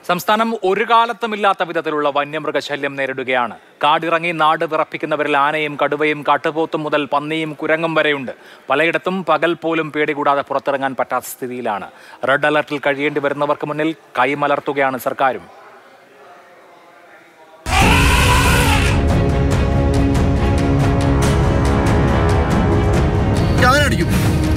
സംസ്ഥാനം ഒരു കാലത്തുമില്ലാത്ത വിധത്തിലുള്ള വന്യമൃഗശല്യം നേരിടുകയാണ് കാടിറങ്ങി നാട് വിറപ്പിക്കുന്നവരിൽ ആനയും കടുവയും കാട്ടുപോത്തും മുതൽ പന്നിയും കുരങ്ങും വരെയുണ്ട് പലയിടത്തും പകൽ പോലും പേടികൂടാതെ പുറത്തിറങ്ങാൻ പറ്റാത്ത സ്ഥിതിയിലാണ് റെഡ് അലർട്ടിൽ കഴിയേണ്ടി വരുന്നവർക്ക് മുന്നിൽ കൈമലർത്തുകയാണ് സർക്കാരും ഞാനടിക്കും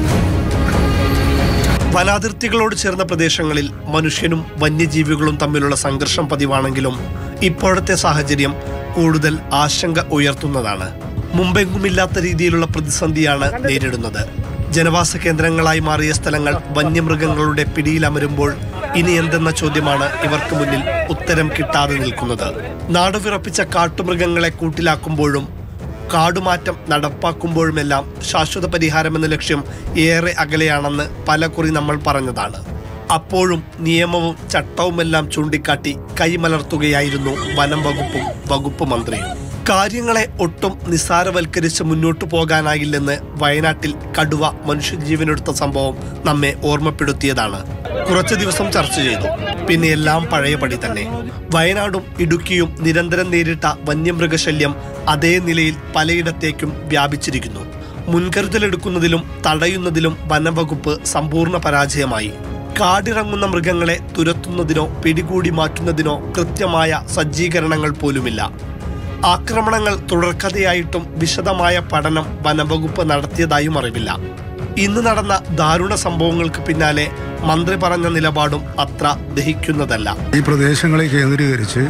വനാതിർത്തികളോട് ചേർന്ന പ്രദേശങ്ങളിൽ മനുഷ്യനും വന്യജീവികളും തമ്മിലുള്ള സംഘർഷം പതിവാണെങ്കിലും ഇപ്പോഴത്തെ സാഹചര്യം കൂടുതൽ ആശങ്ക ഉയർത്തുന്നതാണ് മുമ്പെങ്ങുമില്ലാത്ത രീതിയിലുള്ള പ്രതിസന്ധിയാണ് നേരിടുന്നത് ജനവാസ കേന്ദ്രങ്ങളായി മാറിയ സ്ഥലങ്ങൾ വന്യമൃഗങ്ങളുടെ പിടിയിലമരുമ്പോൾ ഇനി എന്തെന്ന ചോദ്യമാണ് ഇവർക്ക് മുന്നിൽ ഉത്തരം കിട്ടാതെ നിൽക്കുന്നത് നാടുവിറപ്പിച്ച കാട്ടുമൃഗങ്ങളെ കൂട്ടിലാക്കുമ്പോഴും കാടുമാറ്റം നടപ്പാക്കുമ്പോഴുമെല്ലാം ശാശ്വത പരിഹാരമെന്ന ലക്ഷ്യം ഏറെ അകലെയാണെന്ന് പലകുറി നമ്മൾ പറഞ്ഞതാണ് അപ്പോഴും നിയമവും ചട്ടവുമെല്ലാം ചൂണ്ടിക്കാട്ടി കൈമലർത്തുകയായിരുന്നു വനം വകുപ്പും വകുപ്പ് മന്ത്രിയും കാര്യങ്ങളെ ഒട്ടും നിസ്സാരവൽക്കരിച്ച് മുന്നോട്ടു പോകാനാകില്ലെന്ന് വയനാട്ടിൽ കടുവ മനുഷ്യജീവനെടുത്ത സംഭവം നമ്മെ ഓർമ്മപ്പെടുത്തിയതാണ് കുറച്ചു ദിവസം ചർച്ച ചെയ്തു പിന്നെ എല്ലാം പഴയപടി തന്നെ വയനാടും ഇടുക്കിയും നിരന്തരം നേരിട്ട വന്യമൃഗശല്യം അതേ നിലയിൽ പലയിടത്തേക്കും വ്യാപിച്ചിരിക്കുന്നു മുൻകരുതലെടുക്കുന്നതിലും തടയുന്നതിലും വനംവകുപ്പ് സമ്പൂർണ്ണ പരാജയമായി കാടിറങ്ങുന്ന മൃഗങ്ങളെ തുരത്തുന്നതിനോ പിടികൂടി മാറ്റുന്നതിനോ കൃത്യമായ സജ്ജീകരണങ്ങൾ പോലുമില്ല ആക്രമണങ്ങൾ തുടർക്കഥയായിട്ടും വിശദമായ പഠനം വനംവകുപ്പ് നടത്തിയതായും അറിവില്ല ഇന്ന് നടന്ന ദാരുണ സംഭവങ്ങൾക്ക് പിന്നാലെ മന്ത്രി പറഞ്ഞ നിലപാടും അത്ര ദഹിക്കുന്നതല്ല ഈ പ്രദേശങ്ങളെ കേന്ദ്രീകരിച്ച്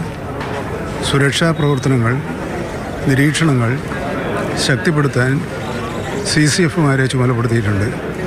സുരക്ഷാ പ്രവർത്തനങ്ങൾ നിരീക്ഷണങ്ങൾ ശക്തിപ്പെടുത്താൻ സി സി എഫുമാരെ ചുമതലപ്പെടുത്തിയിട്ടുണ്ട്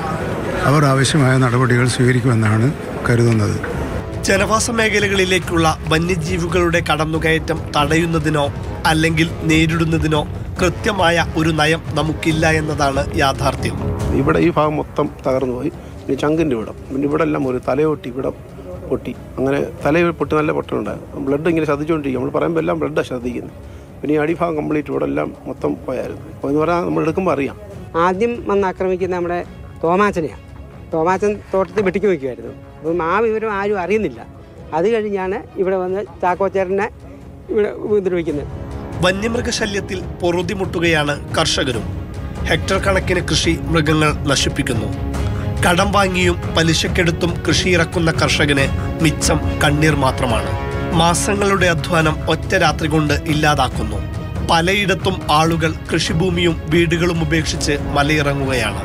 അവർ ആവശ്യമായ നടപടികൾ സ്വീകരിക്കുമെന്നാണ് കരുതുന്നത് ജനവാസ മേഖലകളിലേക്കുള്ള വന്യജീവികളുടെ കടന്നുകയറ്റം തടയുന്നതിനോ അല്ലെങ്കിൽ നേരിടുന്നതിനോ കൃത്യമായ ഒരു നയം നമുക്കില്ല എന്നതാണ് യാഥാർത്ഥ്യം ഇവിടെ ഈ ഭാഗം മൊത്തം തകർന്നു പോയി പിന്നെ ചങ്കിൻ്റെ ഇവിടം പിന്നെ ഇവിടെ എല്ലാം ഒരു തലയൊട്ടി ഇവിടെ പൊട്ടി അങ്ങനെ തല പൊട്ടി നല്ല പൊട്ടലുണ്ടായിരുന്നു ബ്ലഡ് ഇങ്ങനെ ശ്രദ്ധിച്ചുകൊണ്ടിരിക്കും നമ്മൾ പറയുമ്പോൾ എല്ലാം ബ്ലഡാണ് ശ്രദ്ധിക്കുന്നത് പിന്നെ ഈ അടിഭാഗം കംപ്ലീറ്റ് ഇവിടെ എല്ലാം മൊത്തം പോയായിരുന്നു അപ്പോൾ എന്ന് പറഞ്ഞാൽ നമ്മൾ എടുക്കുമ്പോൾ അറിയാം ആദ്യം വന്ന് ആക്രമിക്കുന്ന നമ്മുടെ തോമാച്ചനെയാണ് തോമാച്ചൻ തോട്ടത്തിൽ വെട്ടിക്ക് വയ്ക്കുമായിരുന്നു അപ്പം ആ വിവരം ആരും അറിയുന്നില്ല അത് കഴിഞ്ഞാണ് ഇവിടെ വന്ന് ചാക്കോച്ചേരനെ ഇവിടെ ഉപദ്രവിക്കുന്നത് വന്യമൃഗശല്യത്തിൽ പൊറുതിമുട്ടുകയാണ് കർഷകരും ഹെക്ടർ കണക്കിന് കൃഷി മൃഗങ്ങൾ നശിപ്പിക്കുന്നു കടം വാങ്ങിയും പലിശക്കെടുത്തും കൃഷി ഇറക്കുന്ന കർഷകന് മിച്ചം കണ്ണീർ മാത്രമാണ് മാസങ്ങളുടെ അധ്വാനം ഒറ്റ രാത്രി കൊണ്ട് ഇല്ലാതാക്കുന്നു പലയിടത്തും ആളുകൾ കൃഷിഭൂമിയും വീടുകളും ഉപേക്ഷിച്ച് മലയിറങ്ങുകയാണ്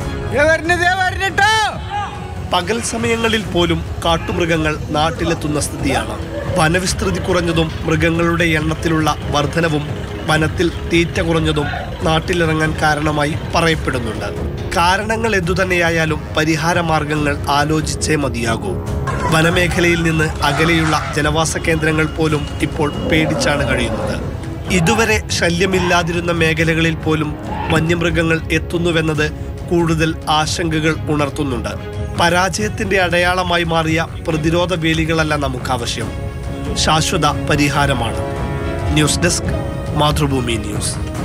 പകൽ സമയങ്ങളിൽ പോലും കാട്ടുമൃഗങ്ങൾ നാട്ടിലെത്തുന്ന സ്ഥിതിയാണ് വനവിസ്തൃതി കുറഞ്ഞതും മൃഗങ്ങളുടെ എണ്ണത്തിലുള്ള വർധനവും വനത്തിൽ തീറ്റ കുറഞ്ഞതും നാട്ടിലിറങ്ങാൻ കാരണമായി പറയപ്പെടുന്നുണ്ട് കാരണങ്ങൾ എന്തുതന്നെയായാലും പരിഹാര മാർഗങ്ങൾ ആലോചിച്ചേ മതിയാകൂ വനമേഖലയിൽ നിന്ന് അകലെയുള്ള ജനവാസ കേന്ദ്രങ്ങൾ പോലും ഇപ്പോൾ പേടിച്ചാണ് കഴിയുന്നത് ഇതുവരെ ശല്യമില്ലാതിരുന്ന മേഖലകളിൽ പോലും വന്യമൃഗങ്ങൾ എത്തുന്നുവെന്നത് കൂടുതൽ ആശങ്കകൾ ഉണർത്തുന്നുണ്ട് പരാജയത്തിന്റെ അടയാളമായി മാറിയ പ്രതിരോധ വേലികളല്ല നമുക്ക് ആവശ്യം ശാശ്വത പരിഹാരമാണ് ന്യൂസ് ഡെസ്ക് മാതൃഭൂമി ന്യൂസ്